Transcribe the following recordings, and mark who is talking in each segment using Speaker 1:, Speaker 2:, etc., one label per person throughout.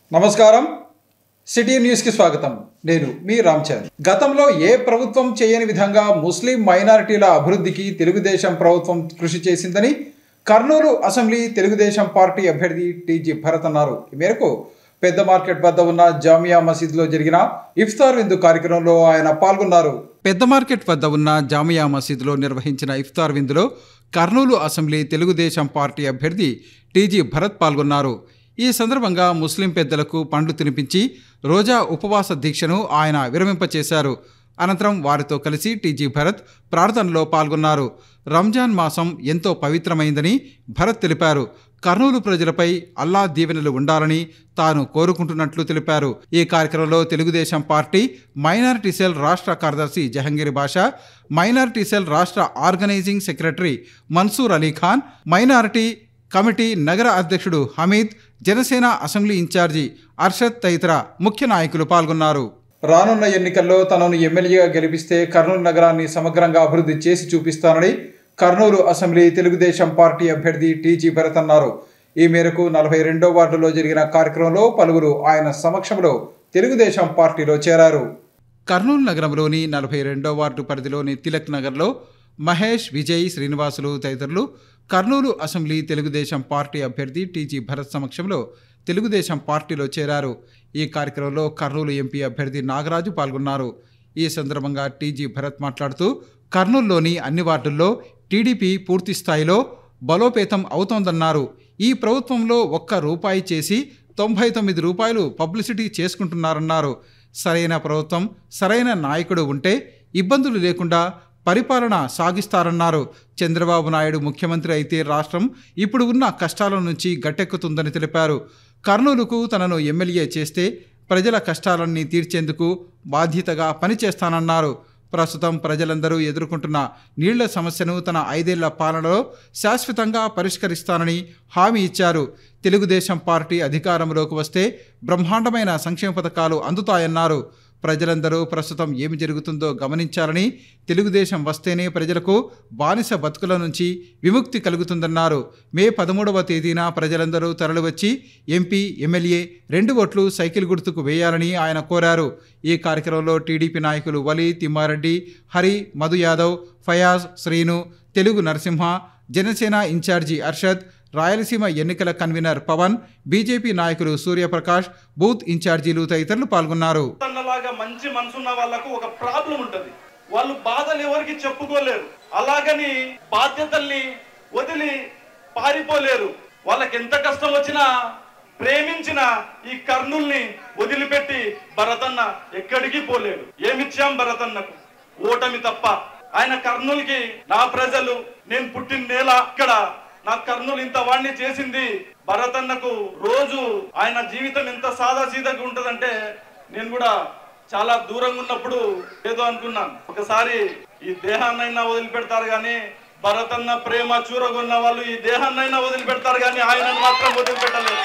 Speaker 1: నమస్కారం సిటీ న్యూస్కి స్వాగతం నేను మీ రామ్చంద్ గతంలో ఏ ప్రభుత్వం చేయని విధంగా ముస్లిం మైనారిటీల అభివృద్ధికి తెలుగుదేశం ప్రభుత్వం కృషి చేసిందని కర్నూలు అసెంబ్లీ తెలుగుదేశం పార్టీ అభ్యర్థి టీజీ భరత్ అన్నారు ఈ మేరకు పెద్ద మార్కెట్ వద్ద ఉన్న జామియా మసీద్లో జరిగిన ఇఫ్తార్ విందు కార్యక్రమంలో ఆయన పాల్గొన్నారు పెద్ద మార్కెట్ వద్ద ఉన్న జామియా మసీదులో నిర్వహించిన ఇఫ్తార్ విందులో కర్నూలు అసెంబ్లీ తెలుగుదేశం పార్టీ అభ్యర్థి టీజీ భరత్ పాల్గొన్నారు ఈ సందర్భంగా ముస్లిం పెద్దలకు పండ్లు తినిపించి రోజా ఉపవాస దీక్షను ఆయన విరమింపచేశారు అనంతరం వారితో కలిసి టీజీ భరత్ ప్రార్థనలో పాల్గొన్నారు రంజాన్ మాసం ఎంతో పవిత్రమైందని భరత్ తెలిపారు కర్నూలు ప్రజలపై అల్లా దీవెనలు ఉండాలని తాను కోరుకుంటున్నట్లు తెలిపారు ఈ కార్యక్రమంలో తెలుగుదేశం పార్టీ మైనారిటీ సెల్ రాష్ట్ర కార్యదర్శి జహంగీర్ బాషా మైనారిటీ సెల్ రాష్ట్ర organising secretary Mansoor Ali Khan minority committee నగర అధ్యక్షుడు హమీద్ జనసేన అసెంబ్లీ ఇన్ఛార్జి అర్షద్ తదితర ముఖ్య నాయకులు పాల్గొన్నారు రానున్న ఎన్నికల్లో తనను ఎమ్మెల్యేగా గెలిపిస్తే కర్నూలు నగరాన్ని సమగ్రంగా అభివృద్ధి చేసి చూపిస్తానని కర్నూలు అసెంబ్లీ తెలుగుదేశం పార్టీ అభ్యర్థి టీజీ భరత్ అన్నారు ఈ మేరకు నలభై రెండో వార్డులో జరిగిన కార్యక్రమంలో పలువురు ఆయన సమక్షంలో తెలుగుదేశం పార్టీలో చేరారు కర్నూలు నగరంలోని నలభై రెండో వార్డు పరిధిలోని తిలక్ నగర్లో మహేష్ విజయ్ శ్రీనివాసులు తదితరులు కర్నూలు అసెంబ్లీ తెలుగుదేశం పార్టీ అభ్యర్థి టీజీ భరత్ సమక్షంలో తెలుగుదేశం పార్టీలో చేరారు ఈ కార్యక్రమంలో కర్నూలు ఎంపీ అభ్యర్థి నాగరాజు పాల్గొన్నారు ఈ సందర్భంగా టీజీ భరత్ మాట్లాడుతూ కర్నూలులోని అన్ని వార్డుల్లో టీడీపీ పూర్తి స్థాయిలో బలోపేతం అవుతోందన్నారు ఈ ప్రభుత్వంలో ఒక్క రూపాయి చేసి తొంభై తొమ్మిది రూపాయలు పబ్లిసిటీ చేసుకుంటున్నారన్నారు సరైన ప్రభుత్వం సరైన నాయకుడు ఉంటే ఇబ్బందులు లేకుండా పరిపాలన సాగిస్తారన్నారు చంద్రబాబు నాయుడు ముఖ్యమంత్రి అయితే రాష్ట్రం ఇప్పుడు ఉన్న కష్టాల నుంచి గట్టెక్కుతుందని తెలిపారు కర్నూలుకు తనను ఎమ్మెల్యే చేస్తే ప్రజల కష్టాలన్నీ తీర్చేందుకు బాధ్యతగా పనిచేస్తానన్నారు ప్రస్తుతం ప్రజలందరూ ఎదుర్కొంటున్న నీళ్ల సమస్యను తన ఐదేళ్ల పాలనలో శాశ్వతంగా పరిష్కరిస్తానని హామీ ఇచ్చారు తెలుగుదేశం పార్టీ అధికారంలోకి వస్తే బ్రహ్మాండమైన సంక్షేమ పథకాలు అందుతాయన్నారు ప్రజలందరూ ప్రస్తుతం ఏమి జరుగుతుందో గమనించాలని తెలుగుదేశం వస్తేనే ప్రజలకు బానిస బతుకుల నుంచి విముక్తి కలుగుతుందన్నారు మే పదమూడవ తేదీన ప్రజలందరూ తరలివచ్చి ఎంపీ ఎమ్మెల్యే రెండు ఓట్లు సైకిల్ గుర్తుకు వేయాలని ఆయన కోరారు ఈ కార్యక్రమంలో టీడీపీ నాయకులు వలి తిమ్మారెడ్డి హరి మధు యాదవ్ ఫయాజ్ శ్రీను తెలుగు నరసింహ జనసేన ఇన్ఛార్జి అర్షద్ రాయలసీమ ఎన్నికల కన్వీనర్ పవన్ బీజేపీ నాయకులు సూర్యప్రకాష్ బూత్ ఇన్ఛార్జీలు తదితరులు పాల్గొన్నారు
Speaker 2: అన్నలాగా మంచి మనసున్న వాళ్ళకు ఒక ప్రాబ్లం ఉంటది వాళ్ళు బాధలు ఎవరికి చెప్పుకోలేరు అలాగని బాధ్యతల్ని వదిలి పారిపోలేరు వాళ్ళకి ఎంత కష్టం వచ్చినా ప్రేమించిన ఈ కర్నూల్ని వదిలిపెట్టి భరతన్న ఎక్కడికి పోలేడు ఏమిచ్చాం భరతన్నకు ఓటమి తప్ప ఆయన కర్నూలుకి నా ప్రజలు నేను పుట్టిన నేల ఇక్కడ నా కర్నూలు ఇంత వాణ్ణి చేసింది భరతన్నకు రోజు ఆయన జీవితం ఎంత సాదా సీదాగా ఉంటదంటే నేను కూడా చాలా దూరంగా ఉన్నప్పుడు ఏదో అనుకున్నాను ఒకసారి ఈ దేహాన్నైనా వదిలిపెడతారు కానీ భరతన్న ప్రేమ చూరగొన్న వాళ్ళు ఈ దేహాన్నైనా వదిలిపెడతారు కానీ ఆయనను మాత్రం వదిలిపెట్టలేదు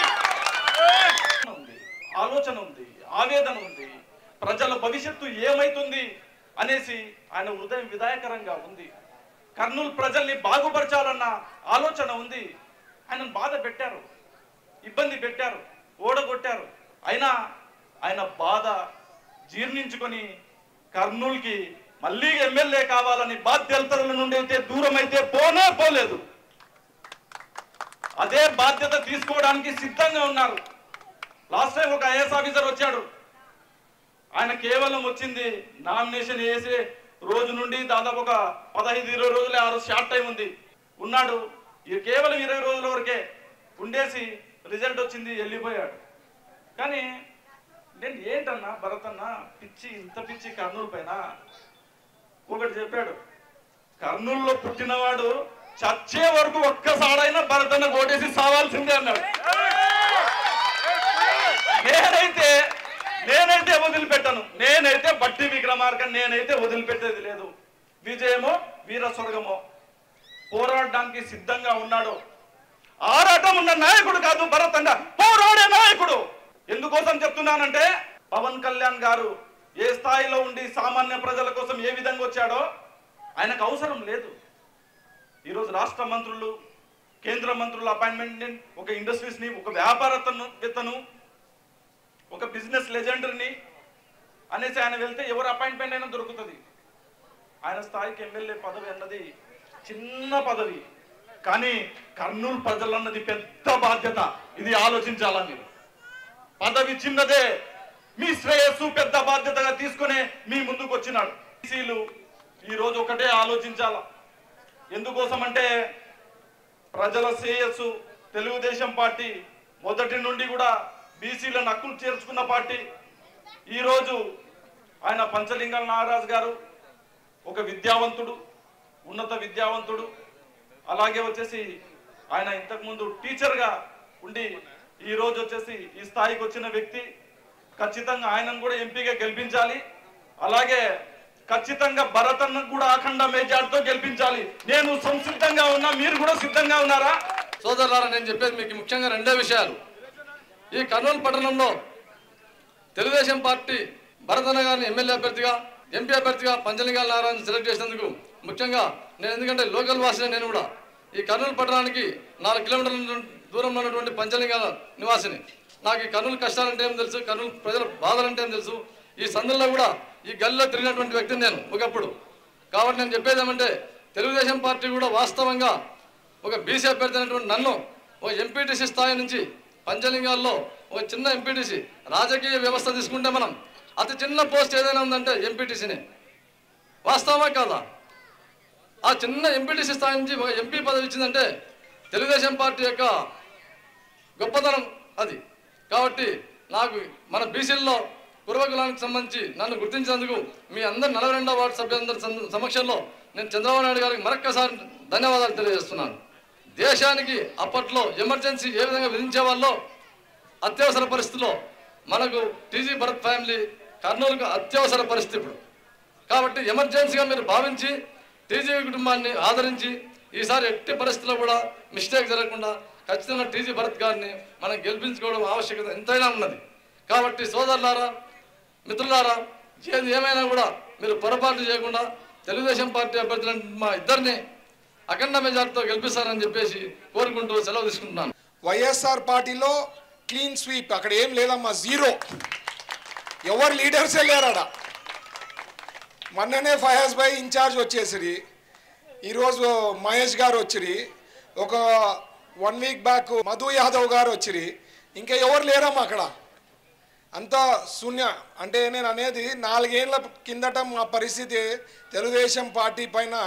Speaker 2: ఉంది ఆలోచన ఉంది ఆవేదన ఉంది ప్రజల భవిష్యత్తు ఏమైతుంది అనేసి ఆయన హృదయం విధాయకరంగా ఉంది కర్నూలు ప్రజల్ని బాగుపరచాలన్న ఆలోచన ఉంది ఆయనను బాధ పెట్టారు ఇబ్బంది పెట్టారు ఓడగొట్టారు అయినా ఆయన బాధ జీర్ణించుకొని కర్నూలుకి మళ్ళీ ఎమ్మెల్యే కావాలని బాధ్యతల నుండి అయితే దూరం అయితే పోనే పోలేదు అదే బాధ్యత తీసుకోవడానికి సిద్ధంగా ఉన్నారు లాస్ట్ టైం ఒక ఐఏఎస్ ఆఫీసర్ వచ్చాడు ఆయన కేవలం వచ్చింది నామినేషన్ వేసే రోజు నుండి దాదాపు ఒక పదహైదు ఇరవై రోజులే ఆ రోజు షార్ట్ టైం ఉంది ఉన్నాడు ఇది కేవలం ఇరవై రోజుల వరకే ఉండేసి రిజల్ట్ వచ్చింది వెళ్ళిపోయాడు కానీ నేను ఏంటన్నా భరత్ అన్న పిచ్చి ఇంత పిచ్చి కర్నూలు పైన ఒకటి చెప్పాడు కర్నూలులో పుట్టినవాడు చచ్చే వరకు ఒక్కసారైనా భరతన్న ఓటేసి సావాల్సిందే అన్నాడు నేనైతే నేనైతే వదిలిపెట్టను నేనైతే బట్టి విక్రమార్కం నేనైతే వదిలిపెట్టేది లేదు విజయమో వీర స్వర్గమో పోరాడడానికి సిద్ధంగా ఉన్నాడు ఆరాటం ఉన్న నాయకుడు కాదు భరత్ అన్న పోరాడే నాయకుడు ఎందుకోసం చెప్తున్నానంటే పవన్ కళ్యాణ్ గారు ఏ స్థాయిలో ఉండి సామాన్య ప్రజల కోసం ఏ విధంగా వచ్చాడో ఆయనకు అవసరం లేదు ఈరోజు రాష్ట్ర మంత్రులు కేంద్ర మంత్రుల అపాయింట్మెంట్ ఒక ఇండస్ట్రీస్ ని ఒక వ్యాపారతను ఒక బిజినెస్ లెజెండర్ని అనేసి ఆయన వెళ్తే ఎవరు అపాయింట్మెంట్ అయినా దొరుకుతుంది ఆయన స్థాయికి ఎమ్మెల్యే పదవి అన్నది చిన్న పదవి కానీ కర్నూలు ప్రజలన్నది పెద్ద బాధ్యత ఇది ఆలోచించాలా మీరు పదవి చిన్నదే మీ శ్రేయస్సు పెద్ద బాధ్యతగా తీసుకునే మీ ముందుకు వచ్చినాడు బీసీలు ఈ రోజు ఒకటే ఆలోచించాల ఎందుకోసం అంటే ప్రజల శ్రేయస్సు తెలుగుదేశం పార్టీ మొదటి నుండి కూడా బీసీలను హక్కులు చేర్చుకున్న పార్టీ ఈరోజు ఆయన పంచలింగం నాగరాజు గారు ఒక విద్యావంతుడు ఉన్నత విద్యావంతుడు అలాగే వచ్చేసి ఆయన ఇంతకుముందు టీచర్గా ఉండి ఈ రోజు వచ్చేసి ఈ స్థాయికి వచ్చిన వ్యక్తి ఖచ్చితంగా ఆయనను కూడా ఎంపీగా గెలిపించాలి అలాగే ఖచ్చితంగా భరతన్న కూడా అఖండ మేజార్తో గెలిపించాలి నేను సంసిద్ధంగా ఉన్నా మీరు కూడా సిద్ధంగా ఉన్నారా
Speaker 3: సోదరులారా నేను చెప్పేది మీకు ముఖ్యంగా రెండే విషయాలు ఈ కర్నూలు పట్టణంలో తెలుగుదేశం పార్టీ భరతన్న గారిని ఎమ్మెల్యే అభ్యర్థిగా ఎంపీ అభ్యర్థిగా పంచలింగాల నారాయణ సెలెక్ట్ చేసినందుకు ముఖ్యంగా నేను ఎందుకంటే లోకల్ వాసిని నేను కూడా ఈ కర్నూలు పట్టణానికి నాలుగు కిలోమీటర్ల దూరంలో ఉన్నటువంటి పంచలింగాల నివాసిని నాకు ఈ కర్నూలు కష్టాలంటే ఏం తెలుసు కర్నూలు ప్రజల బాధలంటే ఏం తెలుసు ఈ సందుల్లో కూడా ఈ గల్లీలో తిరిగినటువంటి వ్యక్తిని నేను ఒకప్పుడు కాబట్టి నేను చెప్పేది ఏమంటే తెలుగుదేశం పార్టీ కూడా వాస్తవంగా ఒక బీసీ అభ్యర్థి అయినటువంటి నన్ను ఒక ఎంపీటీసీ స్థాయి నుంచి పంచలింగాల్లో ఒక చిన్న ఎంపీటీసీ రాజకీయ వ్యవస్థ తీసుకుంటే మనం అతి చిన్న పోస్ట్ ఏదైనా ఉందంటే ఎంపీటీసీని వాస్తవమా కాదా ఆ చిన్న ఎంపీటీసీ స్థాయి నుంచి ఒక ఎంపీ పదవి ఇచ్చిందంటే తెలుగుదేశం పార్టీ యొక్క గొప్పతనం అది కాబట్టి నాకు మన బీసీల్లో కురవకులానికి సంబంధించి నన్ను గుర్తించినందుకు మీ అందరు నలభై రెండవ వార్డు సభ్యులందరి సం- సమక్షంలో నేను చంద్రబాబు నాయుడు గారికి మరొక్కసారి ధన్యవాదాలు తెలియజేస్తున్నాను దేశానికి అప్పట్లో ఎమర్జెన్సీ ఏ విధంగా విధించే వాళ్ళో అత్యవసర పరిస్థితిలో మనకు టీజీ భరత్ ఫ్యామిలీ కర్నూలుకు అత్యవసర పరిస్థితి ఇప్పుడు కాబట్టి ఎమర్జెన్సీగా మీరు భావించి టీజీ కుటుంబాన్ని ఆదరించి ఈసారి ఎట్టి పరిస్థితుల్లో కూడా మిస్టేక్ జరగకుండా ఖచ్చితంగా టీజీ భరత్ గారిని మనం గెలిపించుకోవడం ఆవశ్యకత ఎంతైనా ఉన్నది కాబట్టి సోదరులారా మిత్రులారా ఏది ఏమైనా కూడా మీరు పొరపాటు చేయకుండా తెలుగుదేశం పార్టీ అభ్యర్థులను మా ఇద్దరిని అఖండ మెజార్టీతో గెలిపిస్తారని చెప్పేసి కోరుకుంటూ సెలవు తీసుకుంటున్నాను
Speaker 4: వైఎస్ఆర్ పార్టీలో క్లీన్ స్వీప్ అక్కడ ఏం లేదమ్మా జీరో ఎవరు లీడర్సే లేరాడ మొన్ననే ఫయాజ్ భాయ్ ఇన్ఛార్జ్ వచ్చేసిరి ఈరోజు మహేష్ గారు వచ్చిరి ఒక one week back Madhu Yadav గారు వచ్చిరి ఇంకా ఎవరు లేరమ్మా అక్కడ అంతా శూన్య అంటే నేను అనేది నాలుగేళ్ల కిందట మా పరిస్థితి తెలుగుదేశం పార్టీ పైన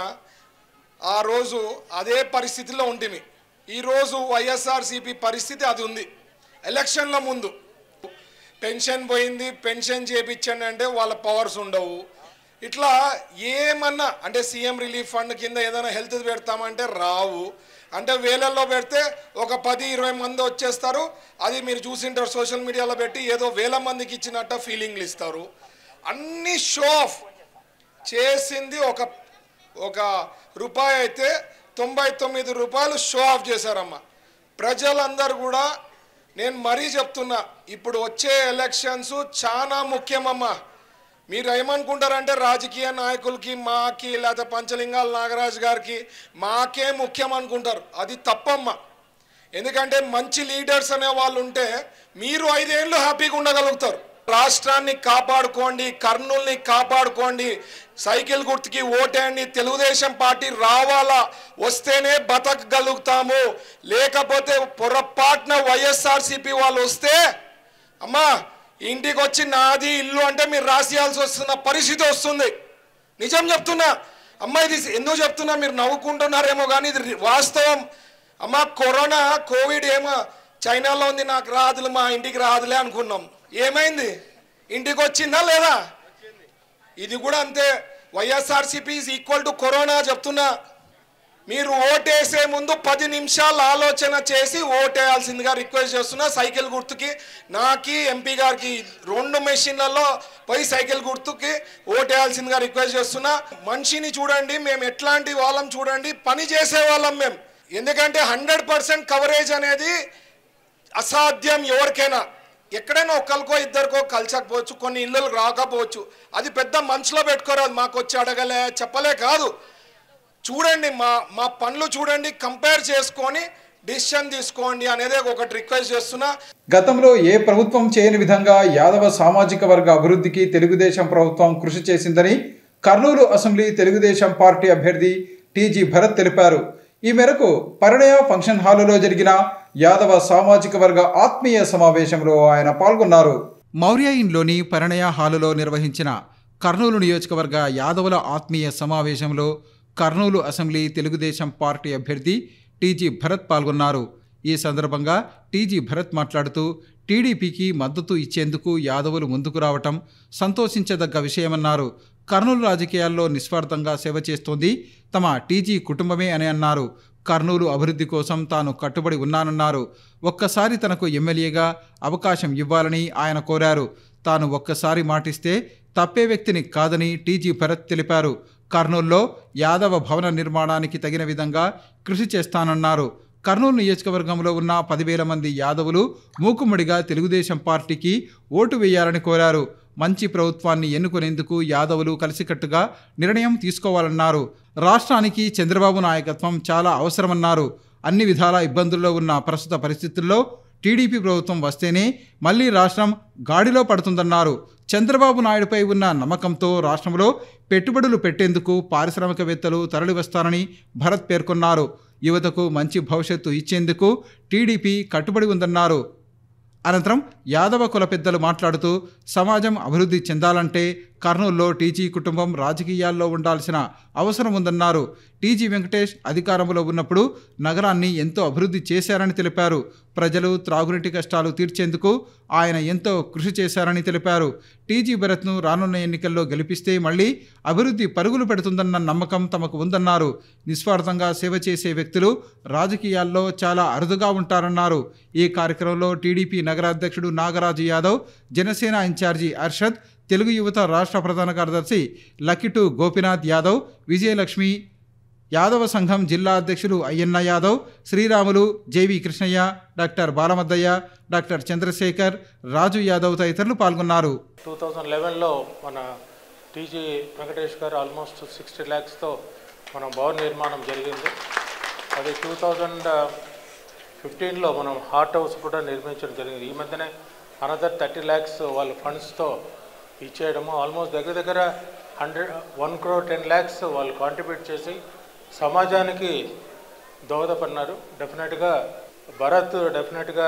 Speaker 4: ఆ రోజు అదే పరిస్థితిలో ఉంటుంది ఈరోజు వైఎస్ఆర్సీపీ పరిస్థితి అది ఉంది ఎలక్షన్ల ముందు పెన్షన్ పోయింది పెన్షన్ చేపించండి అంటే వాళ్ళ పవర్స్ ఉండవు ఇట్లా ఏమన్నా అంటే సీఎం రిలీఫ్ ఫండ్ కింద ఏదైనా హెల్త్ పెడతామంటే రావు అంటే వేలల్లో పెడితే ఒక పది ఇరవై మంది వచ్చేస్తారు అది మీరు చూసింటారు సోషల్ మీడియాలో పెట్టి ఏదో వేల మందికి ఇచ్చినట్ట ఫీలింగ్లు ఇస్తారు అన్ని షో ఆఫ్ చేసింది ఒక ఒక రూపాయి అయితే తొంభై తొమ్మిది రూపాయలు షో ఆఫ్ చేశారమ్మా ప్రజలందరూ కూడా నేను మరీ చెప్తున్నా ఇప్పుడు వచ్చే ఎలక్షన్స్ చాలా ముఖ్యమమ్మా మీరు ఏమనుకుంటారంటే రాజకీయ నాయకులకి మాకి లేకపోతే పంచలింగాల నాగరాజు గారికి మాకే ముఖ్యం అనుకుంటారు అది తప్పమ్మా ఎందుకంటే మంచి లీడర్స్ అనే వాళ్ళు ఉంటే మీరు ఐదేళ్ళు హ్యాపీగా ఉండగలుగుతారు రాష్ట్రాన్ని కాపాడుకోండి కర్నూల్ని కాపాడుకోండి సైకిల్ గుర్తుకి ఓటేయండి తెలుగుదేశం పార్టీ రావాలా వస్తేనే బతకగలుగుతాము లేకపోతే పొరపాటున వైఎస్ఆర్సీపీ వాళ్ళు వస్తే అమ్మా ఇంటికి వచ్చి నాది ఇల్లు అంటే మీరు రాసియాల్సి వస్తున్న పరిస్థితి వస్తుంది నిజం చెప్తున్నా అమ్మ ఇది ఎందుకు చెప్తున్నా మీరు నవ్వుకుంటున్నారేమో కానీ ఇది రి- వాస్తవం అమ్మ కరోనా కోవిడ్ ఏమో చైనాలో ఉంది నాకు రాదులే మా ఇంటికి రాదులే అనుకున్నాం ఏమైంది ఇంటికి వచ్చిందా లేదా ఇది కూడా అంతే YSRCP is equal to corona చెప్తున్నా మీరు ఓటేసే ముందు పది నిమిషాలు ఆలోచన చేసి ఓటేయాల్సిందిగా రిక్వెస్ట్ చేస్తున్నా సైకిల్ గుర్తుకి నాకి ఎంపీ గారికి రెండు మెషిన్లలో పోయి సైకిల్ గుర్తుకి ఓటేయాల్సిందిగా రిక్వెస్ట్ చేస్తున్నా మనిషిని చూడండి మేము ఎట్లాంటి వాళ్ళం చూడండి పని చేసే వాళ్ళం మేము ఎందుకంటే హండ్రెడ్ పర్సెంట్ కవరేజ్ అనేది అసాధ్యం ఎవరికైనా ఎక్కడైనా ఒకరికో ఇద్దరికో కలిసకపోవచ్చు కొన్ని ఇళ్ళు రాకపోవచ్చు అది పెద్ద మనసులో పెట్టుకోరాదు మాకు వచ్చి అడగలే చెప్పలే కాదు చూడండి మా మా పనులు చూడండి కంపేర్ చేసుకొని డిసిషన్ తీసుకోండి అనేది ఒకటి రిక్వెస్ట్ చేస్తున్నా
Speaker 1: గతంలో ఏ ప్రభుత్వం చేయని విధంగా యాదవ సామాజిక వర్గ అభివృద్ధికి తెలుగుదేశం ప్రభుత్వం కృషి చేసిందని కర్నూలు అసెంబ్లీ తెలుగుదేశం పార్టీ అభ్యర్థి టీజీ భరత్ తెలిపారు ఈ మేరకు పరిణయ ఫంక్షన్ హాలులో జరిగిన యాదవ సామాజిక వర్గ ఆత్మీయ సమావేశంలో ఆయన పాల్గొన్నారు మౌర్య ఇన్లోని పరిణయ హాలులో నిర్వహించిన కర్నూలు నియోజకవర్గ యాదవుల ఆత్మీయ సమావేశంలో కర్నూలు అసెంబ్లీ తెలుగుదేశం పార్టీ అభ్యర్థి టీజీ భరత్ పాల్గొన్నారు ఈ సందర్భంగా టీజీ భరత్ మాట్లాడుతూ టీడీపీకి మద్దతు ఇచ్చేందుకు యాదవులు ముందుకు రావటం సంతోషించదగ్గ విషయమన్నారు కర్నూలు రాజకీయాల్లో నిస్వార్థంగా సేవ చేస్తోంది తమ టీజీ కుటుంబమే అని అన్నారు కర్నూలు అభివృద్ధి కోసం తాను కట్టుబడి ఉన్నానన్నారు ఒక్కసారి తనకు ఎమ్మెల్యేగా అవకాశం ఇవ్వాలని ఆయన కోరారు తాను ఒక్కసారి మాటిస్తే తప్పే వ్యక్తిని కాదని టీజీ భరత్ తెలిపారు కర్నూల్లో యాదవ భవన నిర్మాణానికి తగిన విధంగా కృషి చేస్తానన్నారు కర్నూలు నియోజకవర్గంలో ఉన్న పదివేల మంది యాదవులు మూకుమ్మడిగా తెలుగుదేశం పార్టీకి ఓటు వేయాలని కోరారు మంచి ప్రభుత్వాన్ని ఎన్నుకునేందుకు యాదవులు కలిసికట్టుగా నిర్ణయం తీసుకోవాలన్నారు రాష్ట్రానికి చంద్రబాబు నాయకత్వం చాలా అవసరమన్నారు అన్ని విధాల ఇబ్బందుల్లో ఉన్న ప్రస్తుత పరిస్థితుల్లో టీడీపీ ప్రభుత్వం వస్తేనే మళ్ళీ రాష్ట్రం గాడిలో పడుతుందన్నారు చంద్రబాబు నాయుడుపై ఉన్న నమ్మకంతో రాష్ట్రంలో పెట్టుబడులు పెట్టేందుకు పారిశ్రామికవేత్తలు తరలివస్తారని భరత్ పేర్కొన్నారు యువతకు మంచి భవిష్యత్తు ఇచ్చేందుకు టీడీపీ కట్టుబడి ఉందన్నారు అనంతరం యాదవ కుల పెద్దలు మాట్లాడుతూ సమాజం అభివృద్ధి చెందాలంటే కర్నూలులో టీజీ కుటుంబం రాజకీయాల్లో ఉండాల్సిన అవసరం ఉందన్నారు టీజీ వెంకటేష్ అధికారంలో ఉన్నప్పుడు నగరాన్ని ఎంతో అభివృద్ధి చేశారని తెలిపారు ప్రజలు త్రాగునీటి కష్టాలు తీర్చేందుకు ఆయన ఎంతో కృషి చేశారని తెలిపారు టీజీ భరత్ను రానున్న ఎన్నికల్లో గెలిపిస్తే మళ్ళీ అభివృద్ధి పరుగులు పెడుతుందన్న నమ్మకం తమకు ఉందన్నారు నిస్వార్థంగా సేవ చేసే వ్యక్తులు రాజకీయాల్లో చాలా అరుదుగా ఉంటారన్నారు ఈ కార్యక్రమంలో టీడీపీ నగరాధ్యక్షుడు నాగరాజు యాదవ్ జనసేన ఇన్ఛార్జి అర్షద్ తెలుగు యువత రాష్ట్ర ప్రధాన కార్యదర్శి లకిటు గోపినాథ్ యాదవ్ విజయలక్ష్మి యాదవ సంఘం జిల్లా అధ్యక్షులు Ayyanna Yadav Sriramulu JV Krishnaiah doctor Balamaddaiah doctor Chandrasekhar Raju Yadav తదితరులు పాల్గొన్నారు
Speaker 5: టూ థౌజండ్ లెవెన్లో మన టీజీ వెంకటేష్ గారు ఆల్మోస్ట్ సిక్స్టీ ల్యాక్స్తో మన భవన నిర్మాణం జరిగింది అది టూ థౌజండ్ ఫిఫ్టీన్లో మనం హార్ట్ హౌస్ కూడా నిర్మించడం జరిగింది ఈ మధ్యనే అనదర్ థర్టీ ల్యాక్స్ వాళ్ళ ఫండ్స్తో ఇచ్చేయడము ఆల్మోస్ట్ దగ్గర దగ్గర hundred one crore ten lakhs వాళ్ళు కాంట్రిబ్యూట్ చేసి సమాజానికి దోహదపడినారు డెఫినెట్గా భరత్ డెఫినెట్గా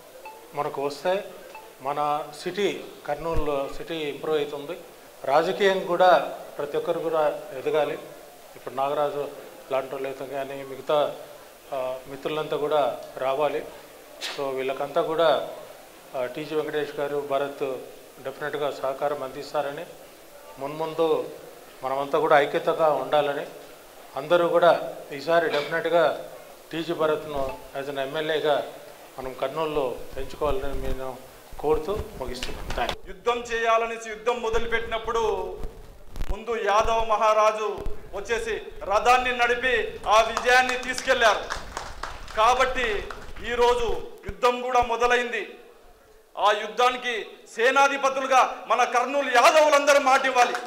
Speaker 5: మనకు వస్తే మన సిటీ కర్నూలు సిటీ ఇంప్రూవ్ అవుతుంది రాజకీయం కూడా ప్రతి ఒక్కరు కూడా ఎదగాలి ఇప్పుడు నాగరాజు లాంటి వాళ్ళు అయితే కానీ మిగతా ఆ, మిత్రులంతా కూడా రావాలి సో వీళ్ళకంతా కూడా ఆ, టీజీ వెంకటేష్ గారు భరత్ డెఫినెట్గా సహకారం అందిస్తారని మున్ముందు మనమంతా కూడా ఐక్యతగా ఉండాలని అందరూ కూడా ఈసారి డెఫినెట్గా టీజీ భరత్ను యాజ్ అన్ ఎమ్మెల్యేగా మనం కర్నూలులో పెంచుకోవాలని నేను కోరుతూ ముగిస్తున్నాను థ్యాంక్
Speaker 2: యుద్ధం చేయాలనేసి యుద్ధం మొదలుపెట్టినప్పుడు ముందు యాదవ మహారాజు వచ్చేసి రథాన్ని నడిపి ఆ విజయాన్ని తీసుకెళ్లారు కాబట్టి ఈరోజు యుద్ధం కూడా మొదలైంది ఆ యుద్ధానికి సేనాధిపతులుగా మన కర్నూలు యాదవులందరూ మాటివ్వాలి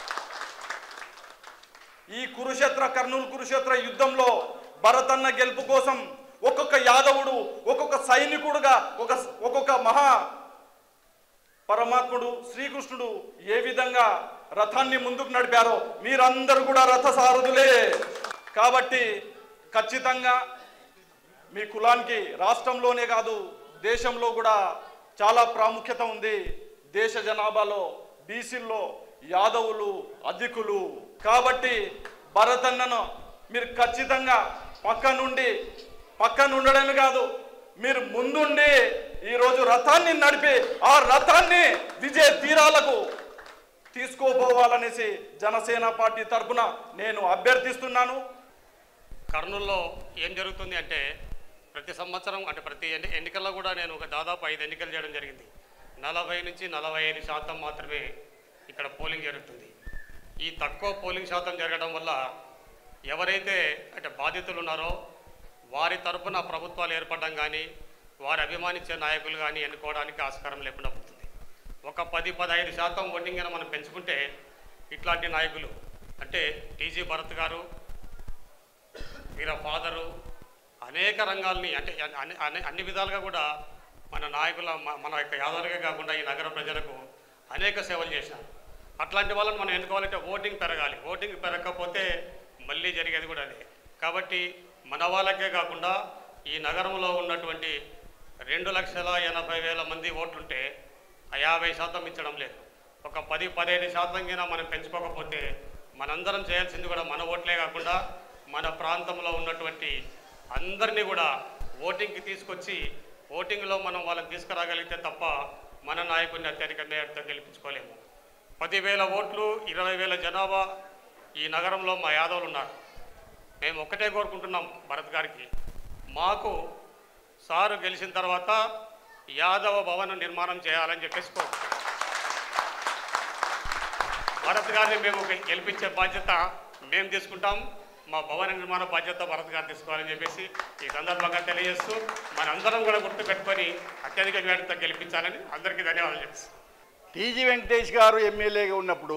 Speaker 2: ఈ కురుక్షేత్ర కర్నూలు కురుక్షేత్ర యుద్ధంలో భరతన్న గెలుపు కోసం ఒక్కొక్క యాదవుడు ఒక్కొక్క సైనికుడుగా ఒక ఒక్కొక్క మహా పరమాత్ముడు శ్రీకృష్ణుడు ఏ విధంగా రథాన్ని ముందుకు నడిపారో మీరందరూ కూడా రథ సారథులే కాబట్టి ఖచ్చితంగా మీ కులానికి రాష్ట్రంలోనే కాదు దేశంలో కూడా చాలా ప్రాముఖ్యత ఉంది దేశ జనాభాలో బీసీల్లో యాదవులు అధికులు కాబట్టి భరతన్నను మీరు ఖచ్చితంగా పక్క నుండి పక్కన ఉండడమే కాదు మీరు ముందుండి ఈరోజు రథాన్ని నడిపి ఆ రథాన్ని విజయ తీరాలకు తీసుకోపోవాలనేసి జనసేన పార్టీ తరఫున నేను అభ్యర్థిస్తున్నాను
Speaker 6: కర్నూలులో ఏం జరుగుతుంది అంటే ప్రతి సంవత్సరం అంటే ప్రతి ఎన్ని ఎన్నికల్లో కూడా నేను ఒక దాదాపు ఐదు ఎన్నికలు చేయడం జరిగింది నలభై నుంచి నలభై ఐదు శాతం మాత్రమే ఇక్కడ పోలింగ్ జరుగుతుంది ఈ తక్కువ పోలింగ్ శాతం జరగడం వల్ల ఎవరైతే అంటే బాధితులు ఉన్నారో వారి తరపున ప్రభుత్వాలు ఏర్పడడం కానీ వారి అభిమానించే నాయకులు కానీ ఎన్నుకోవడానికి ఆస్కారం లేకుండా పోతుంది ఒక పది పదహైదు శాతం ఓటింగ్ కనుక మనం పెంచుకుంటే ఇట్లాంటి నాయకులు అంటే టీజీ భరత్ గారు వీళ్ళ ఫాదరు అనేక రంగాల్ని అంటే అన్ని అన్ని అన్ని విధాలుగా కూడా మన నాయకుల మ- మన యొక్క యాదవులకే కాకుండా ఈ నగర ప్రజలకు అనేక సేవలు చేశారు అట్లాంటి వాళ్ళని మనం ఎన్నుకోవాలంటే ఓటింగ్ పెరగాలి ఓటింగ్ పెరగకపోతే మళ్ళీ జరిగేది కూడా అదే కాబట్టి మన వాళ్ళకే కాకుండా ఈ నగరంలో ఉన్నటువంటి రెండు లక్షల ఎనభై వేల మంది ఓట్లుంటే ఆ యాభై శాతం ఇచ్చడం లేదు ఒక పది పదిహేను శాతం కింద మనం పెంచుకోకపోతే మనందరం చేయాల్సింది కూడా మన ఓట్లే కాకుండా మన ప్రాంతంలో ఉన్నటువంటి అందరినీ కూడా ఓటింగ్కి తీసుకొచ్చి ఓటింగ్లో మనం వాళ్ళని తీసుకురాగలిగితే తప్ప మన నాయకుడిని అత్యధిక మేరతో గెలిపించుకోలేము పదివేల ఓట్లు ఇరవై వేల జనాభా ఈ నగరంలో మా యాదవులు ఉన్నారు మేము ఒక్కటే కోరుకుంటున్నాం భరత్ గారికి మాకు సారు గెలిచిన తర్వాత యాదవ భవన నిర్మాణం చేయాలని చెప్పేసి కోరుకుంటున్నాం భరత్ గారిని మేము గెలిపించే బాధ్యత మేము తీసుకుంటాం మా భవన నిర్మాణ బాధ్యత భరత్ గారు తీసుకోవాలని చెప్పేసి ఈ సందర్భంగా తెలియజేస్తూ మనందరం కూడా గుర్తుపెట్టుకొని అత్యధిక మేడతో గెలిపించాలని అందరికీ ధన్యవాదాలు చెప్పేసి
Speaker 7: టీజీ వెంకటేష్ గారు ఎమ్మెల్యేగా ఉన్నప్పుడు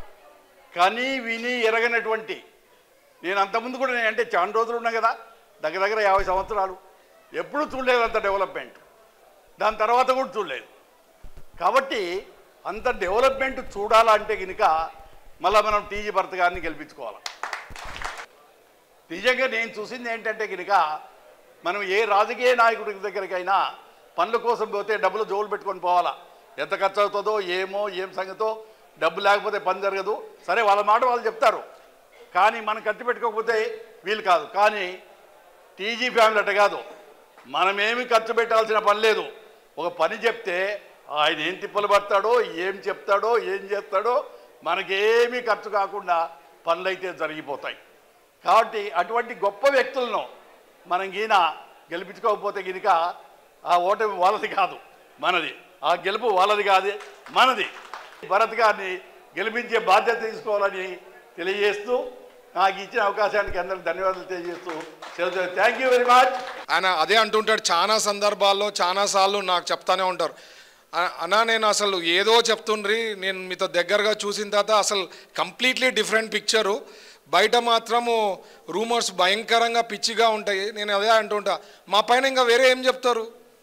Speaker 7: కని విని ఎరగనటువంటి నేను అంతకుముందు కూడా నేను అంటే చాలా రోజులు ఉన్నా కదా దగ్గర దగ్గర యాభై సంవత్సరాలు ఎప్పుడూ చూడలేదు అంత డెవలప్మెంట్ దాని తర్వాత కూడా చూడలేదు కాబట్టి అంత డెవలప్మెంట్ చూడాలంటే కనుక మళ్ళీ మనం టీజీ భర్త గారిని గెలిపించుకోవాలి నిజంగా నేను చూసింది ఏంటంటే కనుక మనం ఏ రాజకీయ నాయకుడి దగ్గరికైనా పనుల కోసం పోతే డబ్బులు జోలు పెట్టుకొని పోవాలా ఎంత ఖర్చు అవుతుందో ఏమో ఏం సంగతో డబ్బు లేకపోతే పని జరగదు సరే వాళ్ళ మాట వాళ్ళు చెప్తారు కానీ మనం కట్టి పెట్టుకోకపోతే వీలు కాదు కానీ టీజీ ఫ్యామిలీ అట్ట కాదు మనమేమి ఖర్చు పెట్టాల్సిన పని లేదు ఒక పని చెప్తే ఆయన ఏం తిప్పలు పడతాడో ఏం చెప్తాడో ఏం చేస్తాడో మనకేమీ ఖర్చు కాకుండా పనులైతే జరిగిపోతాయి కాబట్టి అటువంటి గొప్ప వ్యక్తులను మనం ఈయన గెలిపించుకోకపోతే గినక ఆ ఓటమి వాళ్ళది కాదు మనది ఆ గెలుపు వాళ్ళది కాదు మనది భరత్ గారిని గెలిపించే బాధ్యత తీసుకోవాలని తెలియజేస్తూ నాకు ఇచ్చిన అవకాశానికి అందరికి ధన్యవాదాలు తెలియజేస్తూ థ్యాంక్ యూ వెరీ మచ్
Speaker 4: ఆయన అదే అంటుంటాడు చాలా సందర్భాల్లో చాలా సార్లు నాకు చెప్తానే ఉంటారు "అ- అన్నా నేను అసలు ఏదో చెప్తుండ్రి నేను మీతో దగ్గరగా చూసిన తర్వాత అసలు కంప్లీట్లీ డిఫరెంట్ పిక్చరు బయట మాత్రము రూమర్స్ భయంకరంగా పిచ్చిగా ఉంటాయి నేను అదే అంటుంటా మా పైన ఇంకా వేరే ఏం చెప్తారు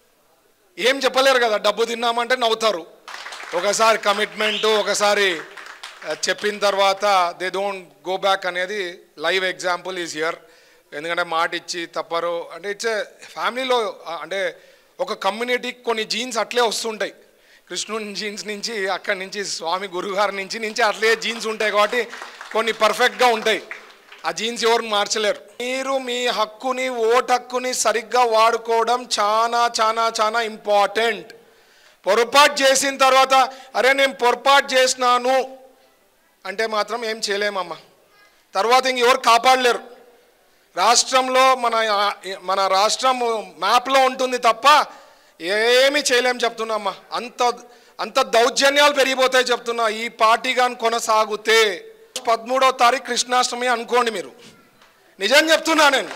Speaker 4: ఏం చెప్పలేరు కదా డబ్బు తిన్నామంటే నవ్వుతారు ఒకసారి కమిట్మెంటు ఒకసారి ఆ, చెప్పిన తర్వాత దే డోంట్ గో బ్యాక్ అనేది లైవ్ ఎగ్జాంపుల్ ఈజ్ హియర్ ఎందుకంటే మాట ఇచ్చి తప్పరు అంటే ఇట్స్ ఫ్యామిలీలో అంటే ఒక కమ్యూనిటీకి కొన్ని జీన్స్ అట్లే వస్తుంటాయి కృష్ణుని జీన్స్ నుంచి అక్కడి నుంచి స్వామి గురుగారి నుంచి నుంచి అట్లే జీన్స్ ఉంటాయి కాబట్టి కొన్ని పర్ఫెక్ట్గా ఉంటాయి ఆ జీన్స్ ఎవరు మార్చలేరు మీరు మీ హక్కుని ఓట్ హక్కుని సరిగ్గా వాడుకోవడం చాలా చాలా చాలా ఇంపార్టెంట్ పొరపాటు చేసిన తర్వాత అరే నేను పొరపాటు చేసినాను అంటే మాత్రం ఏం చేయలేమమ్మా తర్వాత ఇంక ఎవరు కాపాడలేరు రాష్ట్రంలో మన మన రాష్ట్రం మ్యాప్లో ఉంటుంది తప్ప ఏమీ చేయలేం చెప్తున్నా అంత అంత దౌర్జన్యాలు పెరిగిపోతాయి చెప్తున్నా ఈ పార్టీ కానీ కొనసాగితే పదమూడవ తారీఖు కృష్ణాష్టమి అనుకోండి మీరు నిజం చెప్తున్నా నేను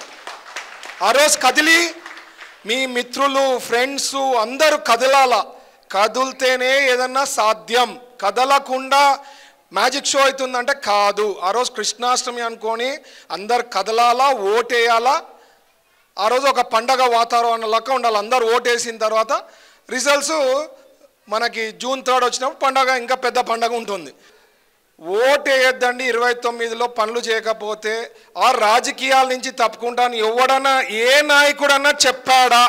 Speaker 4: ఆ రోజు కదిలి మీ మిత్రులు ఫ్రెండ్స్ అందరూ కదలాల కదిలితేనే ఏదన్నా సాధ్యం కదలకుండా మ్యాజిక్ షో అవుతుందంటే కాదు ఆ రోజు కృష్ణాష్టమి అనుకొని అందరు కదలాలా ఓటేయాలా ఆ రోజు ఒక పండగ వాతావరణం లెక్క ఉండాలి అందరూ ఓటేసిన తర్వాత రిజల్ట్స్ మనకి జూన్ థర్డ్ వచ్చినప్పుడు పండగ ఇంకా పెద్ద పండగ ఉంటుంది ఓటు వేయొద్దండి ఇరవై తొమ్మిదిలో పనులు చేయకపోతే ఆ రాజకీయాల నుంచి తప్పుకుంటాను ఎవడన్నా ఏ నాయకుడన్నా చెప్పాడా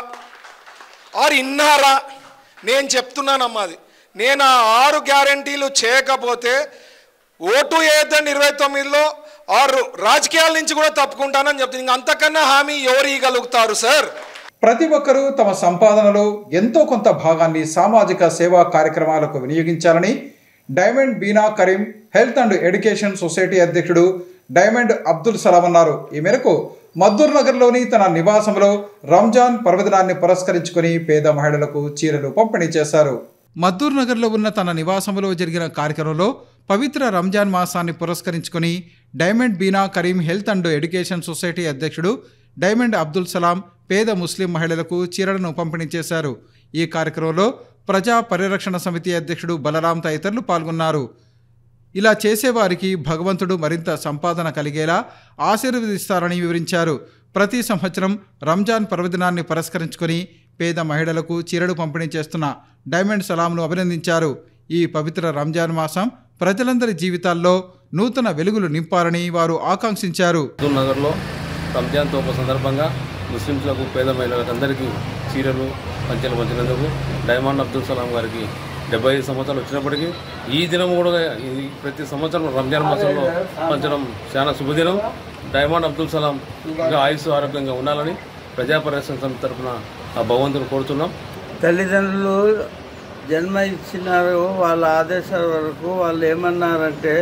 Speaker 4: ఆరు ఇన్నారా నేను చెప్తున్నానమ్మా అది నేను ఆ ఆరు గ్యారంటీలు చేయకపోతే ఓటు వేయొద్దండి ఇరవై తొమ్మిదిలో ఆరు రాజకీయాల నుంచి కూడా తప్పుకుంటానని చెప్తుంది ఇంక అంతకన్నా హామీ ఎవరు ఇవ్వగలుగుతారు సార్
Speaker 1: ప్రతి ఒక్కరూ తమ సంపాదనలో ఎంతో కొంత భాగాన్ని సామాజిక సేవా కార్యక్రమాలకు వినియోగించాలని Diamond Beena Kareem health and education society అధ్యక్షుడు డైమండ్ అబ్దుల్ సలాం అన్నారు ఈ మేరకు మద్దూర్ నగర్లోని తన నివాసంలో రంజాన్ పర్వదినాన్ని పురస్కరించుకొని పేద మహిళలకు చీరలు పంపిణీ చేశారు మద్దూర్ నగర్లో ఉన్న తన నివాసంలో జరిగిన కార్యక్రమంలో పవిత్ర రంజాన్ మాసాన్ని పురస్కరించుకొని Diamond Beena Kareem health and education society అధ్యక్షుడు డైమండ్ అబ్దుల్ సలాం పేద ముస్లిం మహిళలకు చీరలను పంపిణీ చేశారు ఈ కార్యక్రమంలో ప్రజా పరిరక్షణ సమితి అధ్యక్షుడు బలరాం తదితరులు పాల్గొన్నారు ఇలా చేసేవారికి భగవంతుడు మరింత సంపాదన కలిగేలా ఆశీర్వదిస్తారని వివరించారు ప్రతి సంవత్సరం రంజాన్ పర్వదినాన్ని పురస్కరించుకొని పేద మహిళలకు చీరలు పంపిణీ చేస్తున్న డైమండ్ సలాంను అభినందించారు ఈ పవిత్ర రంజాన్ మాసం ప్రజలందరి జీవితాల్లో నూతన వెలుగులు నింపాలని వారు ఆకాంక్షించారు
Speaker 8: హుజూర్ నగర్లో రంజాన్ తోప సందర్భంగా ముస్లింస్లకు పేద మహిళలకు అందరికీ చీరలు పంచెలు పంచినందుకు డైమండ్ అబ్దుల్ సలాం గారికి డెబ్బై ఐదు సంవత్సరాలు వచ్చినప్పటికీ ఈ దినం కూడా ఇది ప్రతి సంవత్సరం రంజాన్ మాసంలో పంచడం చాలా శుభదినం డైమండ్ అబ్దుల్ సలాం ఇంకా ఆయుష్ ఆరోగ్యంగా ఉండాలని ప్రజా పరిరక్షణ సమితి తరఫున ఆ భగవంతుని కోరుతున్నాం
Speaker 9: తల్లిదండ్రులు జన్మ ఇచ్చినారు వాళ్ళ ఆదేశాల వరకు వాళ్ళు ఏమన్నారంటే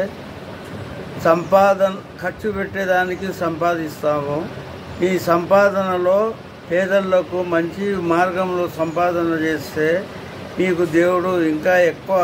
Speaker 9: సంపాదన ఖర్చు పెట్టేదానికి సంపాదిస్తాము ఈ సంపాదనలో పేదలకు మంచి మార్గంలో సంపాదన చేస్తే మీకు దేవుడు ఇంకా ఎక్కువ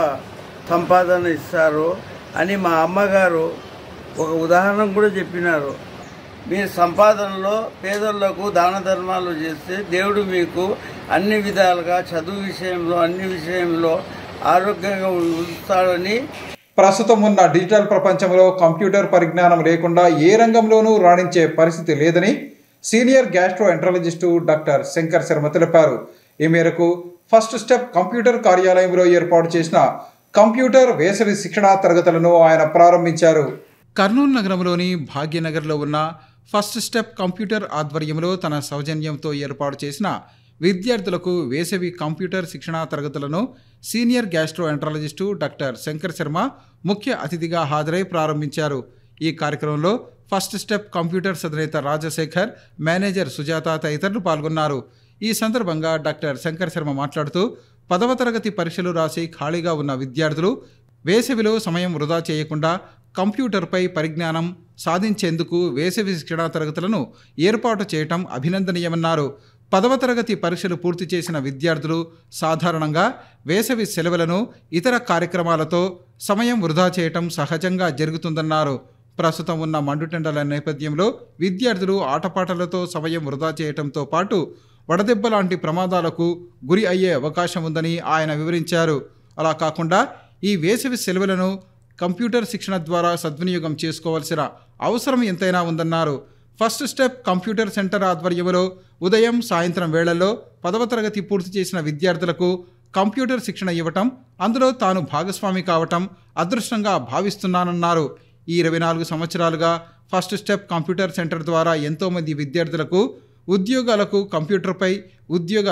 Speaker 9: సంపాదన ఇస్తారు అని మా అమ్మగారు ఒక ఉదాహరణ కూడా చెప్పినారు మీరు సంపాదనలో పేదలకు దాన ధర్మాలు చేస్తే దేవుడు మీకు అన్ని విధాలుగా చదువు విషయంలో అన్ని విషయంలో ఆరోగ్యంగా ఉంచుతాడని
Speaker 1: ప్రస్తుతం ఉన్న డిజిటల్ ప్రపంచంలో కంప్యూటర్ పరిజ్ఞానం లేకుండా ఏ రంగంలోనూ రాణించే పరిస్థితి లేదని senior gastroenterologist doctor Shankar Sharma తెలిపారు ఈ మేరకు ఫస్ట్ స్టెప్ కంప్యూటర్ కార్యాలయంలో ఏర్పాటు చేసిన కంప్యూటర్ వేసవి శిక్షణా తరగతులను ఆయన ప్రారంభించారు కర్నూలు నగరంలోని భాగ్యనగర్లో ఉన్న ఫస్ట్ స్టెప్ కంప్యూటర్ ఆధ్వర్యంలో తన సౌజన్యంతో ఏర్పాటు చేసిన విద్యార్థులకు వేసవి కంప్యూటర్ శిక్షణా తరగతులను senior gastroenterologist doctor Shankar Sharma ముఖ్య అతిథిగా హాజరై ప్రారంభించారు ఈ కార్యక్రమంలో ఫస్ట్ స్టెప్ కంప్యూటర్స్ అధినేత రాజశేఖర్ మేనేజర్ సుజాత తదితరులు పాల్గొన్నారు ఈ సందర్భంగా డాక్టర్ శంకర్ శర్మ మాట్లాడుతూ పదవ తరగతి పరీక్షలు రాసి ఖాళీగా ఉన్న విద్యార్థులు వేసవిలో సమయం వృధా చేయకుండా కంప్యూటర్పై పరిజ్ఞానం సాధించేందుకు వేసవి శిక్షణా తరగతులను ఏర్పాటు చేయటం అభినందనీయమన్నారు పదవ తరగతి పరీక్షలు పూర్తి చేసిన విద్యార్థులు సాధారణంగా వేసవి సెలవులను ఇతర కార్యక్రమాలతో సమయం వృధా చేయటం సహజంగా జరుగుతుందన్నారు ప్రస్తుతం ఉన్న మండుటెండల నేపథ్యంలో విద్యార్థులు ఆటపాటలతో సమయం వృధా చేయటంతో పాటు వడదెబ్బ లాంటి ప్రమాదాలకు గురి అయ్యే అవకాశం ఉందని ఆయన వివరించారు అలా కాకుండా ఈ వేసవి సెలవులను కంప్యూటర్ శిక్షణ ద్వారా సద్వినియోగం చేసుకోవాల్సిన అవసరం ఎంతైనా ఉందన్నారు ఫస్ట్ స్టెప్ కంప్యూటర్ సెంటర్ ఆధ్వర్యంలో ఉదయం సాయంత్రం వేళల్లో పదవ తరగతి పూర్తి చేసిన విద్యార్థులకు కంప్యూటర్ శిక్షణ ఇవ్వటం అందులో తాను భాగస్వామి కావటం అదృష్టంగా భావిస్తున్నానన్నారు ఈ ఇరవై నాలుగు సంవత్సరాలుగా ఫస్ట్ స్టెప్ కంప్యూటర్ సెంటర్ ద్వారా ఎంతోమంది విద్యార్థులకు ఉద్యోగాలకు కంప్యూటర్పై ఉద్యోగ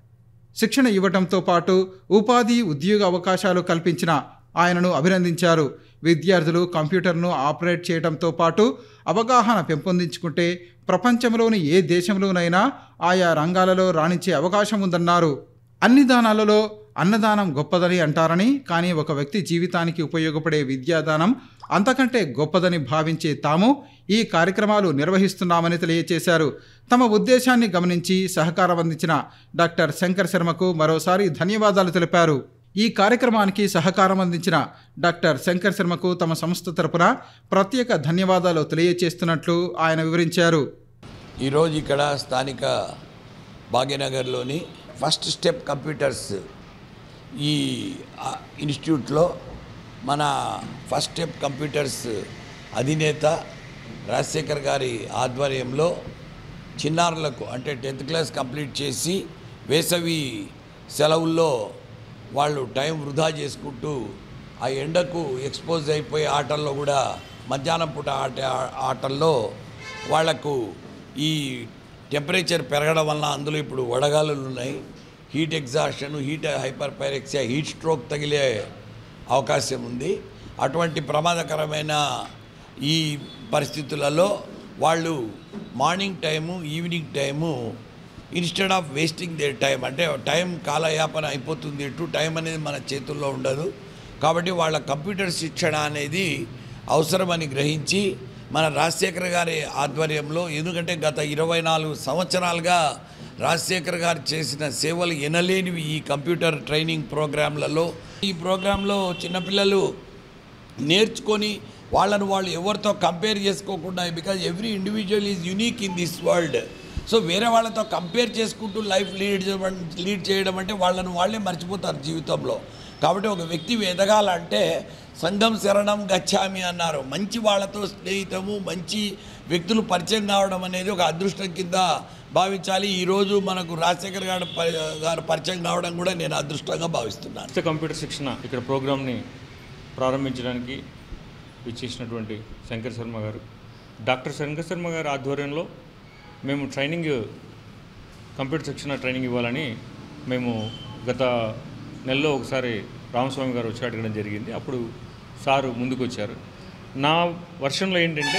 Speaker 1: శిక్షణ ఇవ్వటంతో పాటు ఉపాధి ఉద్యోగ అవకాశాలు కల్పించిన ఆయనను అభినందించారు విద్యార్థులు కంప్యూటర్ను ఆపరేట్ చేయడంతో పాటు అవగాహన పెంపొందించుకుంటే ప్రపంచంలోని ఏ దేశంలోనైనా ఆయా రంగాలలో రాణించే అవకాశం ఉందన్నారు అన్ని దానాలలో అన్నదానం గొప్పదని అంటారని కానీ ఒక వ్యక్తి జీవితానికి ఉపయోగపడే విద్యాదానం అంతకంటే గొప్పదని భావించే తాము ఈ కార్యక్రమాలు నిర్వహిస్తున్నామని తెలియజేశారు తమ ఉద్దేశాన్ని గమనించి సహకారం అందించిన డాక్టర్ శంకర్ శర్మకు మరోసారి ధన్యవాదాలు తెలిపారు ఈ కార్యక్రమానికి సహకారం అందించిన డాక్టర్ శంకర్ శర్మకు తమ సంస్థ తరపున ప్రత్యేక ధన్యవాదాలు తెలియజేస్తున్నట్లు ఆయన వివరించారు
Speaker 10: ఈరోజు ఇక్కడ స్థానిక భాగ్యనగర్లోని ఫస్ట్ స్టెప్ కంప్యూటర్స్ ఈ ఆ, ఇన్స్టిట్యూట్లో మన ఫస్ట్ స్టెప్ కంప్యూటర్స్ అధినేత రాజశేఖర్ గారి ఆధ్వర్యంలో చిన్నారులకు అంటే టెన్త్ క్లాస్ కంప్లీట్ చేసి వేసవి సెలవుల్లో వాళ్ళు టైం వృధా చేసుకుంటూ ఆ ఎండకు ఎక్స్పోజ్ అయిపోయే ఆటల్లో కూడా మధ్యాహ్నం పూట ఆట ఆటల్లో వాళ్లకు ఈ టెంపరేచర్ పెరగడం వల్ల అందులో ఇప్పుడు వడగాలులు ఉన్నాయి heat exhaustion heat hyperpyrexia heat stroke తగిలే అవకాశం ఉంది అటువంటి ప్రమాదకరమైన ఈ పరిస్థితులలో వాళ్ళు morning time evening time instead of wasting their time అంటే టైం కాలయాపన అయిపోతుంది ఎటు టైం అనేది మన చేతుల్లో ఉండదు కాబట్టి వాళ్ళ కంప్యూటర్ శిక్షణ అనేది అవసరమని గ్రహించి మన రాజశేఖర్ గారి ఆధ్వర్యంలో ఎందుకంటే గత ఇరవై నాలుగు సంవత్సరాలుగా రాజశేఖర్ గారు చేసిన సేవలు ఎనలేనివి ఈ కంప్యూటర్ ట్రైనింగ్ ప్రోగ్రాంలలో ఈ ప్రోగ్రాంలో చిన్నపిల్లలు నేర్చుకొని వాళ్ళను వాళ్ళు ఎవరితో కంపేర్ చేసుకోకుండా because every individual is unique in this world so వేరే వాళ్ళతో కంపేర్ చేసుకుంటూ లైఫ్ లీడ్ చేయడం- లీడ్ చేయడం అంటే వాళ్ళను వాళ్ళే మర్చిపోతారు జీవితంలో కాబట్టి ఒక వ్యక్తి ఎదగాలంటే సంఘం శరణం గచ్చామి అన్నారు మంచి వాళ్ళతో స్నేహితము మంచి వ్యక్తులు పరిచయం కావడం అనేది ఒక అదృష్టం కింద భావించాలి ఈరోజు మనకు రాజశేఖర్ గారు ప- గారు పరిచయం కావడం కూడా నేను అదృష్టంగా భావిస్తున్నాను
Speaker 11: ఉచిత కంప్యూటర్ శిక్షణ ఇక్కడ ప్రోగ్రామ్ని ప్రారంభించడానికి ఇచ్చేసినటువంటి శంకర్ శర్మ గారు డాక్టర్ శంకర్ శర్మ గారి ఆధ్వర్యంలో మేము ట్రైనింగ్ కంప్యూటర్ శిక్షణ ట్రైనింగ్ ఇవ్వాలని మేము గత నెలలో ఒకసారి రామస్వామి గారు వచ్చి అడగడం జరిగింది అప్పుడు సారు ముందుకు వచ్చారు నా వర్షంలో ఏంటంటే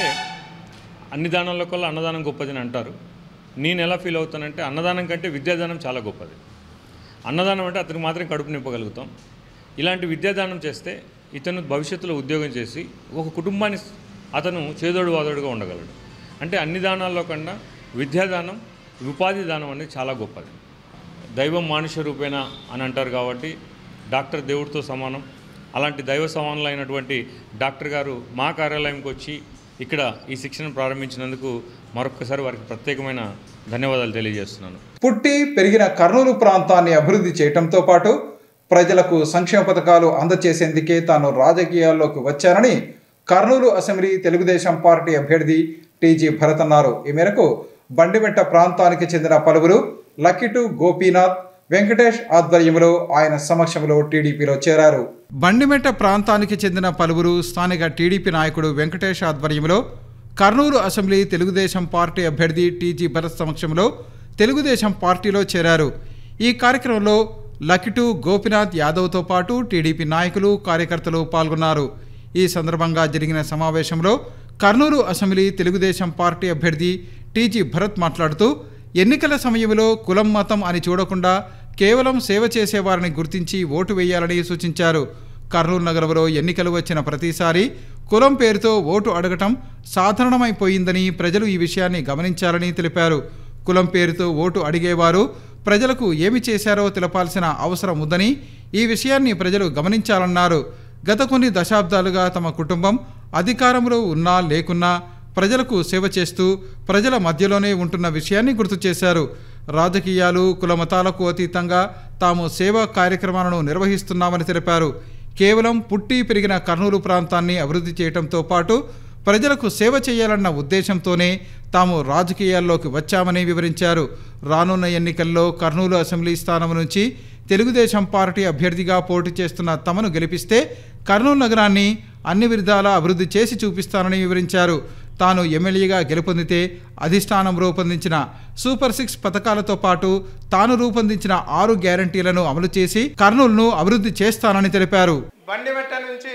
Speaker 11: అన్ని దానాల్లో కల్లా అన్నదానం గొప్పదని అంటారు నేను ఎలా ఫీల్ అవుతానంటే అన్నదానం కంటే విద్యాదానం చాలా గొప్పది అన్నదానం అంటే అతనికి మాత్రం కడుపు నింపగలుగుతాం ఇలాంటి విద్యాదానం చేస్తే ఇతను భవిష్యత్తులో ఉద్యోగం చేసి ఒక కుటుంబాన్ని అతను చేదోడు వాదోడుగా ఉండగలడు అంటే అన్ని దానాల్లో కన్నా విద్యాదానం ఉపాధి దానం అనేది చాలా గొప్పది దైవం మానుష రూపేణ అని అంటారు కాబట్టి డాక్టర్ దేవుడితో సమానం అలాంటి దైవ సమానులైనటువంటి డాక్టర్ గారు మా కార్యాలయంకి వచ్చి ఇక్కడ ఈ శిక్షణ ప్రారంభించినందుకు మరొకసారి వారికి ప్రత్యేకమైన ధన్యవాదాలు తెలియజేస్తున్నాను
Speaker 1: పుట్టి పెరిగిన కర్నూలు ప్రాంతాన్ని అభివృద్ధి చేయటంతో పాటు ప్రజలకు సంక్షేమ పథకాలు అందజేసేందుకే తాను రాజకీయాల్లోకి వచ్చానని కర్నూలు అసెంబ్లీ తెలుగుదేశం పార్టీ అభ్యర్థి టీజీ భరత్ అన్నారు ఈ మేరకు బండిమెట్ట ప్రాంతానికి చెందిన పలువురు లక్కిటు గోపీనాథ్ వెంకటేష్ ఆధ్వర్యంలో ఆయన సమక్షంలో టీడీపీలో చేరారు బండిమెట్ట ప్రాంతానికి చెందిన పలువురు స్థానిక టీడీపీ నాయకుడు వెంకటేష్ ఆధ్వర్యంలో కర్నూలు అసెంబ్లీ తెలుగుదేశం పార్టీ అభ్యర్థి టీజీ భరత్ సమక్షంలో తెలుగుదేశం పార్టీలో చేరారు ఈ కార్యక్రమంలో లకిటు గోపినాథ్ యాదవ్తో పాటు టీడీపీ నాయకులు కార్యకర్తలు పాల్గొన్నారు ఈ సందర్భంగా జరిగిన సమావేశంలో కర్నూలు అసెంబ్లీ తెలుగుదేశం పార్టీ అభ్యర్థి టీజీ భరత్ మాట్లాడుతూ ఎన్నికల సమయంలో కులం మతం అని చూడకుండా కేవలం సేవ చేసేవారిని గుర్తించి ఓటు వేయాలని సూచించారు కర్నూలు నగరంలో ఎన్నికలు వచ్చిన ప్రతిసారి కులం పేరుతో ఓటు అడగటం సాధారణమైపోయిందని ప్రజలు ఈ విషయాన్ని గమనించాలని తెలిపారు కులం పేరుతో ఓటు అడిగేవారు ప్రజలకు ఏమి చేశారో తెలపాల్సిన అవసరం ఉందని ఈ విషయాన్ని ప్రజలు గమనించాలన్నారు గత కొన్ని దశాబ్దాలుగా తమ కుటుంబం అధికారంలో ఉన్నా లేకున్నా ప్రజలకు సేవ చేస్తూ ప్రజల మధ్యలోనే ఉంటున్న విషయాన్ని గుర్తు చేశారు రాజకీయాలు కులమతాలకు అతీతంగా తాము సేవా కార్యక్రమాలను నిర్వహిస్తున్నామని తెలిపారు కేవలం పుట్టి పెరిగిన కర్నూలు ప్రాంతాన్ని అభివృద్ధి చేయడంతో పాటు ప్రజలకు సేవ చేయాలన్న ఉద్దేశంతోనే తాము రాజకీయాల్లోకి వచ్చామని వివరించారు రానున్న ఎన్నికల్లో కర్నూలు అసెంబ్లీ స్థానం నుంచి తెలుగుదేశం పార్టీ అభ్యర్థిగా పోటీ చేస్తున్న తమను గెలిపిస్తే కర్నూలు నగరాన్ని అన్ని విధాలా అభివృద్ధి చేసి చూపిస్తానని వివరించారు తాను ఎమ్మెల్యేగా గెలుపొందితే అధిష్టానం రూపొందించిన సూపర్ సిక్స్ పథకాలతో పాటు తాను రూపొందించిన ఆరు గ్యారంటీలను అమలు చేసి కర్నూలును అభివృద్ధి చేస్తానని తెలిపారు
Speaker 12: బండిమెట్ట నుంచి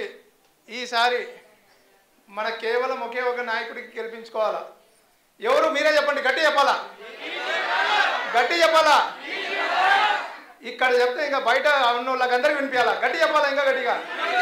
Speaker 12: ఈసారి మన కేవలం ఒకే ఒక నాయకుడికి గెలిపించుకోవాలా ఎవరు మీరే చెప్పండి గట్టి చెప్పాలా గట్టి చెప్పాలా ఇక్కడ చెప్తే ఇంకా బయట ఉన్న వాళ్ళకందరికీ వినిపించాలా గట్టి చెప్పాలా ఇంకా గట్టిగా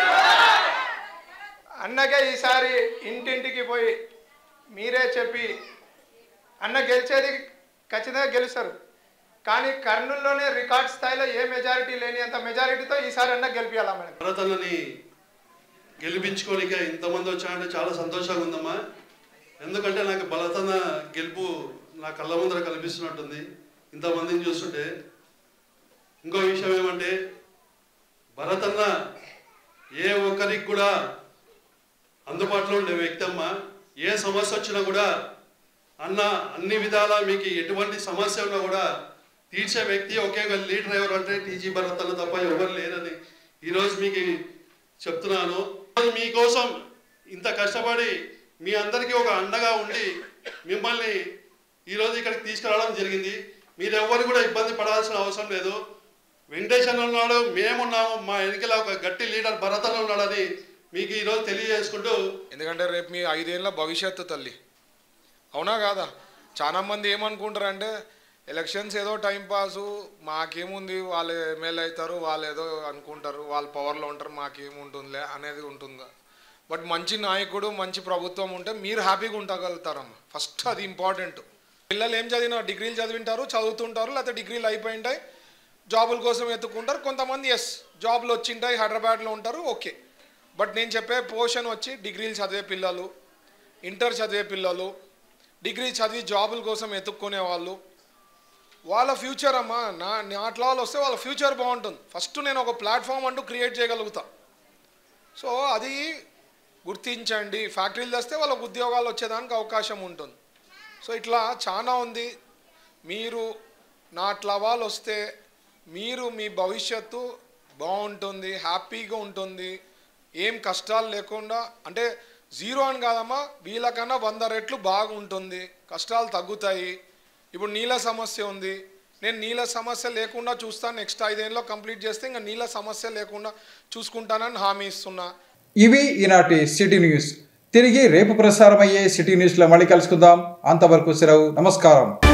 Speaker 12: అన్నకే ఈసారి ఇంటింటికి పోయి మీరే చెప్పి అన్న గెలిచేది ఖచ్చితంగా గెలుస్తారు కానీ కర్నూలులోనే రికార్డ్ స్థాయిలో ఏ మెజారిటీ లేని అంత మెజారిటీతో ఈసారి అన్న గెలిపించాలా మేడం
Speaker 2: భరతన్నని గెలిపించుకోనిక ఇంతమంది వచ్చారంటే చాలా సంతోషంగా ఉందమ్మా ఎందుకంటే నాకు భరతన్న గెలుపు నా కళ్ళ ముందర కనిపిస్తున్నట్టుంది ఇంతమందిని చూస్తుంటే ఇంకో విషయం ఏమంటే భరతన్న ఏ ఒక్కరికి కూడా అందుబాటులో ఉండే వ్యక్తి అమ్మ ఏ సమస్య వచ్చినా కూడా అన్న అన్ని విధాలా మీకు ఎటువంటి సమస్య ఉన్నా కూడా తీర్చే వ్యక్తి ఒకే ఒక లీడర్ ఎవరు అంటే టీజీ భరత్ అన్న తప్ప ఎవరు లేరని ఈరోజు మీకు చెప్తున్నాను ఈరోజు మీకోసం ఇంత కష్టపడి మీ అందరికీ ఒక అండగా ఉండి మిమ్మల్ని ఈరోజు ఇక్కడికి తీసుకురావడం జరిగింది మీరు ఎవరు కూడా ఇబ్బంది పడాల్సిన అవసరం లేదు వెంకటేష్ అన్న ఉన్నాడు మేమున్నాము మా వెనుకల ఒక గట్టి లీడర్ భరత్ అన్న ఉన్నాడని మీకు ఈరోజు తెలియజేసుకుంటూ
Speaker 4: ఎందుకంటే రేపు మీ ఐదేళ్ళ భవిష్యత్తు తల్లి అవునా కాదా చాలా మంది ఏమనుకుంటారంటే ఎలక్షన్స్ ఏదో టైం పాసు మాకేముంది వాళ్ళు ఎమ్మెల్యే అవుతారు వాళ్ళు ఏదో అనుకుంటారు వాళ్ళు పవర్లో ఉంటారు మాకేముంటుందిలే అనేది ఉంటుంది బట్ మంచి నాయకుడు మంచి ప్రభుత్వం ఉంటే మీరు హ్యాపీగా ఉండగలుగుతారమ్మా ఫస్ట్ అది ఇంపార్టెంట్ పిల్లలు ఏం చదివినా డిగ్రీలు చదివింటారు చదువుతుంటారు లేకపోతే డిగ్రీలు అయిపోయింటాయి జాబుల కోసం ఎత్తుకుంటారు కొంతమంది ఎస్ జాబ్లు వచ్చింటాయి హైదరాబాద్లో ఉంటారు ఓకే బట్ నేను చెప్పే పోర్షన్ వచ్చి డిగ్రీలు చదివే పిల్లలు ఇంటర్ చదివే పిల్లలు డిగ్రీ చదివి జాబుల కోసం ఎత్తుక్కునే వాళ్ళు వాళ్ళ ఫ్యూచర్ అమ్మా నా నాట్లా వాళ్ళు వస్తే వాళ్ళ ఫ్యూచర్ బాగుంటుంది ఫస్ట్ నేను ఒక ప్లాట్ఫామ్ అంటూ క్రియేట్ చేయగలుగుతా సో అది గుర్తించండి ఫ్యాక్టరీలు తెస్తే వాళ్ళకు ఉద్యోగాలు వచ్చేదానికి అవకాశం ఉంటుంది సో ఇట్లా చాలా ఉంది మీరు నా అట్లా వాళ్ళు వస్తే మీరు మీ భవిష్యత్తు బాగుంటుంది హ్యాపీగా ఉంటుంది ఏం కష్టాలు లేకుండా అంటే జీరో అని కాదమ్మా వీళ్ళకన్నా వంద రెట్లు బాగుంటుంది కష్టాలు తగ్గుతాయి ఇప్పుడు నీళ్ళ సమస్య ఉంది నేను నీళ్ళ సమస్య లేకుండా చూస్తాను నెక్స్ట్ ఐదేళ్ళలో కంప్లీట్ చేస్తే ఇంకా నీళ్ళ సమస్య లేకుండా చూసుకుంటానని హామీ ఇస్తున్నా
Speaker 1: ఇవి ఈనాటి సిటీ న్యూస్ తిరిగి రేపు ప్రసారమయ్యే సిటీ న్యూస్లో మళ్ళీ కలుసుకుందాం అంతవరకు సెలవు నమస్కారం